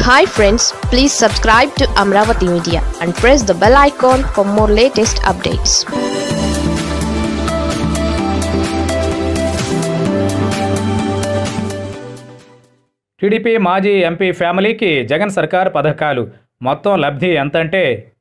hi friends please subscribe to Amaravati media and press the bell icon for more latest updates TDP మాజీ MP ఫ్యామిలీకి జగన్ సర్కార్ పథకాలు మొత్తం లబ్ధి ఎంతంటే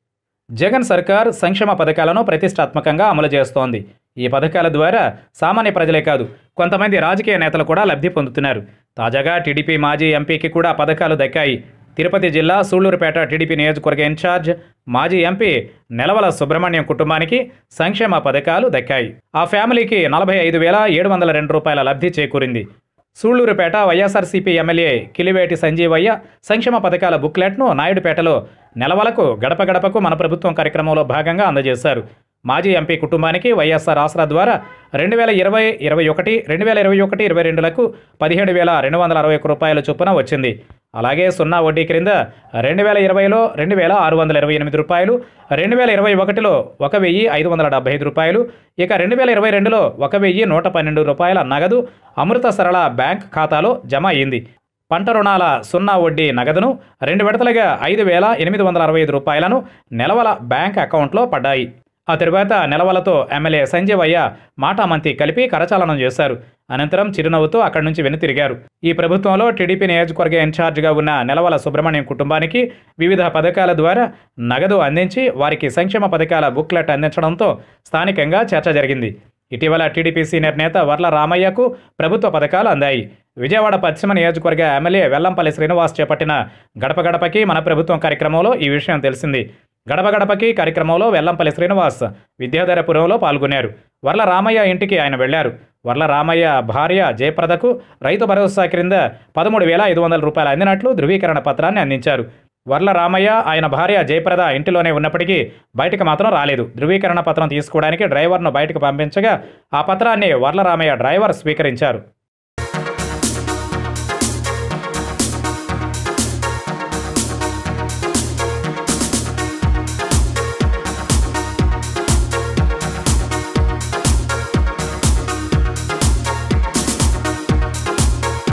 జగన్ సర్కార్ సంక్షేమ పథకాలను ప్రతిష్టాత్మకంగా అమలు చేస్తోంది ఈ పథకాల ద్వారా సామాన్య ప్రజలే కాదు కొంతమంది రాజకీయ నేతలు కూడా లబ్ధి పొందుతున్నారు తాజాగా టీడీపీ మాజీ ఎంపీకి కూడా పథకాలు దక్కాయి తిరుపతి జిల్లా సూళ్లూరుపేట టీడీపీ నియోజకవర్గ ఇన్ఛార్జ్ మాజీ ఎంపీ నెలవల సుబ్రహ్మణ్యం కుటుంబానికి సంక్షేమ పథకాలు దక్కాయి ఆ ఫ్యామిలీకి నలభై ఐదు వేల ఏడు వందల రెండు రూపాయల లబ్ధి చేకూరింది సూళ్లూరుపేట వైఎస్ఆర్సీపీ ఎమ్మెల్యే కిలివేటి సంజీవయ్య సంక్షేమ పథకాల బుక్లెట్ను నాయుడుపేటలో నెలవలకు గడప గడపకు మన ప్రభుత్వం కార్యక్రమంలో భాగంగా అందజేశారు మాజీ ఎంపీ కుటుంబానికి వైఎస్ఆర్ ఆసరా ద్వారా రెండు వేల ఇరవై ఇరవై ఒకటి రెండు వేల ఇరవై ఒకటి ఇరవై రెండులకు పదిహేడు వేల రెండు వందల అరవై ఒక్క రూపాయల చొప్పున వచ్చింది అలాగే సున్నా వడ్డీ క్రింద రెండు వేల ఇరవైలో రెండు వేల ఆరు వందల ఇరవై ఎనిమిది రూపాయలు రెండు వేల ఇరవై ఒకటిలో ఒక వెయ్యి ఐదు వందల డెబ్బై ఐదు రూపాయలు ఇక రెండు వేల ఇరవై రెండులో ఒక వెయ్యి నూట పన్నెండు రూపాయల నగదు అమృత సరళ బ్యాంక్ ఖాతాలో జమ అయింది పంట రుణాల సున్నా వడ్డీ నగదును రెండు విడతలుగా ఐదు వేల ఎనిమిది వందల అరవై ఐదు రూపాయలను నెలవల బ్యాంక్ అకౌంట్లో పడ్డాయి ఆ తరువాత నెలవలతో ఎమ్మెల్యే సంజీవయ్య మాటామంతి కలిపి కరచాలనం చేశారు అనంతరం చిరునవ్వుతో అక్కడి నుంచి వెనుతిరిగారు ఈ ప్రభుత్వంలో టీడీపీ నియోజకవర్గ ఇన్ఛార్జిగా ఉన్న నెలవల సుబ్రహ్మణ్యం కుటుంబానికి వివిధ పథకాల ద్వారా నగదు అందించి వారికి సంక్షేమ పథకాల బుక్లెట్ అందించడంతో స్థానికంగా చర్చ జరిగింది ఇటీవల టీడీపీ సీనియర్ నేత వర్ల రామయ్యకు ప్రభుత్వ పథకాలు అందాయి విజయవాడ పశ్చిమ నియోజకవర్గ ఎమ్మెల్యే వెల్లంపల్లి శ్రీనివాస్ చేపట్టిన గడప గడపకి మన ప్రభుత్వం కార్యక్రమంలో ఈ విషయం తెలిసింది గడప గడపకి కార్యక్రమంలో వెల్లంపల్లి శ్రీనివాస్ విద్యాధరపురంలో పాల్గొన్నారు వర్ల రామయ్య ఇంటికి ఆయన వెళ్లారు వర్ల రామయ్య భార్య జయప్రదకు రైతు భరోసా క్రింద పదమూడు వేల ఐదు వందల రూపాయలు అందినట్లు ధృవీకరణ పత్రాన్ని అందించారు వర్ల రామయ్య ఆయన భార్య జయప్రద ఇంటిలోనే ఉన్నప్పటికీ బయటకు మాత్రం రాలేదు ధృవీకరణ పత్రం తీసుకోవడానికి డ్రైవర్ను బయటకు పంపించగా ఆ పత్రాన్ని వర్ల రామయ్య డ్రైవర్ స్వీకరించారు